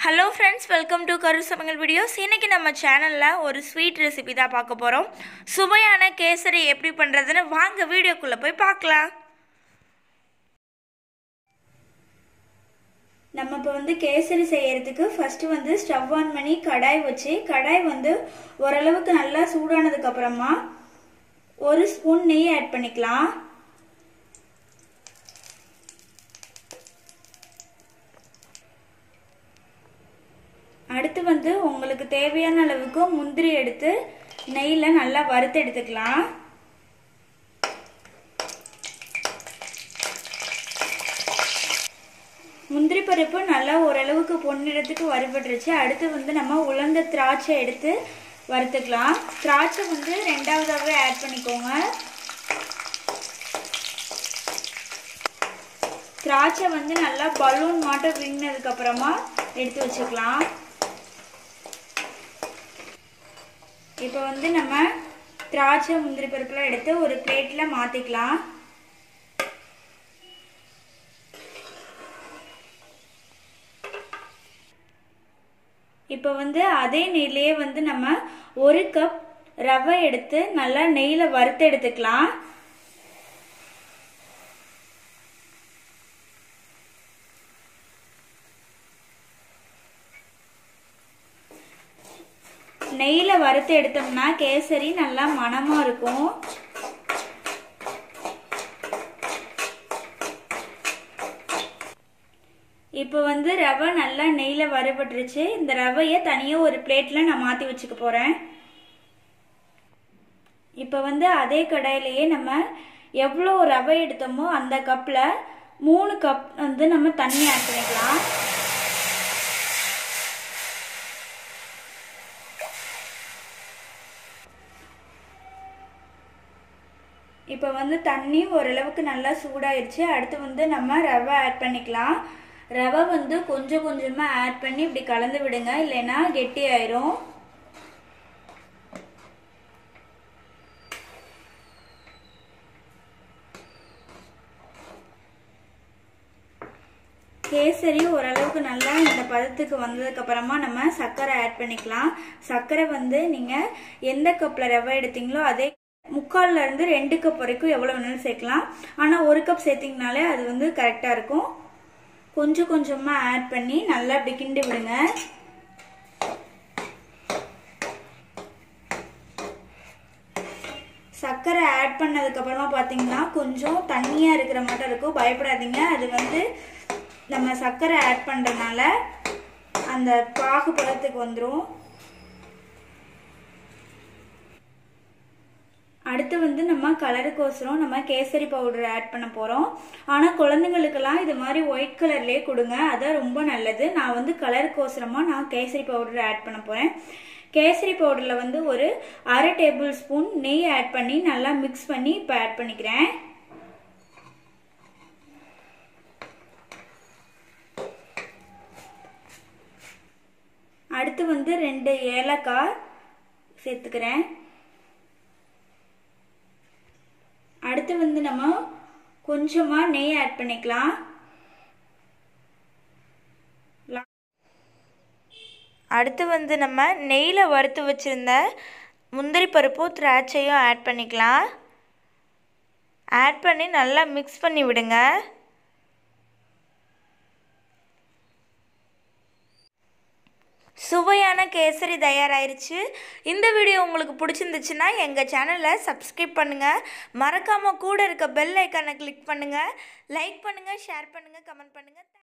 hello friends welcome to கரு சமையல் videos இன்றைக்கி நம்ம சேனலில் ஒரு ஸ்வீட் ரெசிபி தான் பார்க்க போகிறோம் சுவையான கேசரி எப்படி பண்ணுறதுன்னு வாங்க வீடியோக்குள்ளே போய் பார்க்கலாம் நம்ம இப்போ வந்து கேசரி செய்யறதுக்கு ஃபஸ்ட்டு வந்து ஸ்டவ் ஆன் பண்ணி கடாய் வச்சு கடாய் வந்து ஓரளவுக்கு நல்லா சூடானதுக்கு அப்புறமா ஒரு ஸ்பூன் நெய் ஆட் பண்ணிக்கலாம் அடுத்து வந்து உங்களுக்கு தேவையான அளவுக்கு முந்திரி எடுத்து நெய்யில் நல்லா வறுத்து எடுத்துக்கலாம் முந்திரி பருப்பு நல்லா ஓரளவுக்கு பொன்னிறத்துக்கு வறுபட்டுருச்சு அடுத்து வந்து நம்ம உலர்ந்த திராட்சை எடுத்து வறுத்துக்கலாம் திராட்சை வந்து ரெண்டாவதாகவே ஆட் பண்ணிக்கோங்க திராட்சை வந்து நல்லா பலூன் மாட்டம் வீங்கினதுக்கு அப்புறமா எடுத்து வச்சுக்கலாம் இப்போ வந்து நம்ம திராட்சை முந்திரி பருப்புலாம் எடுத்து ஒரு பிளேட்டில் மாற்றிக்கலாம் இப்போ வந்து அதே நெய்லேயே வந்து நம்ம ஒரு கப் ரவை எடுத்து நல்லா நெய்யில் வறுத்து எடுத்துக்கலாம் நெய்யில் வறுத்து எடுத்தோம்னா கேசரி நல்லா மணமாக இருக்கும் இப்போ வந்து ரவை நல்லா நெய்யில் வறுபட்டுருச்சு இந்த ரவையை தனியாக ஒரு பிளேட்டில் நான் மாற்றி வச்சுக்க போகிறேன் இப்போ வந்து அதே கடாயிலேயே நம்ம எவ்வளோ ரவை எடுத்தோமோ அந்த கப்பில் மூணு கப் வந்து நம்ம தண்ணி ஆட் பண்ணிக்கலாம் இப்போ வந்து தண்ணி ஓரளவுக்கு நல்லா சூடாயிருச்சு அடுத்து வந்து நம்ம ரவை ஆட் பண்ணிக்கலாம் ரவை வந்து கொஞ்சம் கொஞ்சமாக ஆட் பண்ணி இப்படி கலந்து விடுங்க இல்லைன்னா கெட்டி ஆயிரும் கேசரி ஓரளவுக்கு நல்லா இந்த பதத்துக்கு வந்ததுக்கு அப்புறமா நம்ம சர்க்கரை ஆட் பண்ணிக்கலாம் சர்க்கரை வந்து நீங்கள் எந்த கப்பில் ரவை எடுத்தீங்களோ அதே முக்கால்ல இருந்து ரெண்டு கப் வரைக்கும் எவ்வளோ வேணாலும் சேர்க்கலாம் ஆனால் ஒரு கப் சேர்த்திங்கனாலே அது வந்து கரெக்டாக இருக்கும் கொஞ்சம் கொஞ்சமாக ஆட் பண்ணி நல்லா அப்படி கிண்டி விடுங்க சர்க்கரை ஆட் பண்ணதுக்கு அப்புறமா பார்த்தீங்கன்னா கொஞ்சம் தண்ணியாக இருக்கிற மட்டும் இருக்கும் பயப்படாதீங்க அது வந்து நம்ம சர்க்கரை ஆட் பண்ணுறதுனால அந்த பாகு பதத்துக்கு வந்துடும் அடுத்து வந்து நம்ம கலருக்கோசரம் நம்ம கேசரி பவுடர் ஆட் பண்ண போகிறோம் ஆனால் குழந்தைங்களுக்கெல்லாம் இது மாதிரி ஒயிட் கலர்லேயே கொடுங்க அதான் ரொம்ப நல்லது நான் வந்து கலருக்கோசரமாக நான் கேசரி பவுடர் ஆட் பண்ண போகிறேன் கேசரி பவுடரில் வந்து ஒரு அரை டேபிள் ஸ்பூன் நெய் ஆட் பண்ணி நல்லா மிக்ஸ் பண்ணி இப்போ ஆட் பண்ணிக்கிறேன் அடுத்து வந்து ரெண்டு ஏலக்காய் சேர்த்துக்கிறேன் அடுத்து வந்து நம்ம கொஞ்சமாக நெய் ஆட் பண்ணிக்கலாம் அடுத்து வந்து நம்ம நெய்யில் வறுத்து வச்சுருந்த முந்திரி பருப்பும் திராட்சையும் ஆட் பண்ணிக்கலாம் ஆட் பண்ணி நல்லா மிக்ஸ் பண்ணி விடுங்க சுவையான கேசரி தயாராயிருச்சு இந்த வீடியோ உங்களுக்கு பிடிச்சிருந்துச்சுன்னா எங்கள் சேனலை சப்ஸ்கிரைப் பண்ணுங்கள் மறக்காமல் கூட இருக்க பெல் ஐக்கானை கிளிக் பண்ணுங்கள் லைக் பண்ணுங்கள் ஷேர் பண்ணுங்கள் கமெண்ட் பண்ணுங்கள்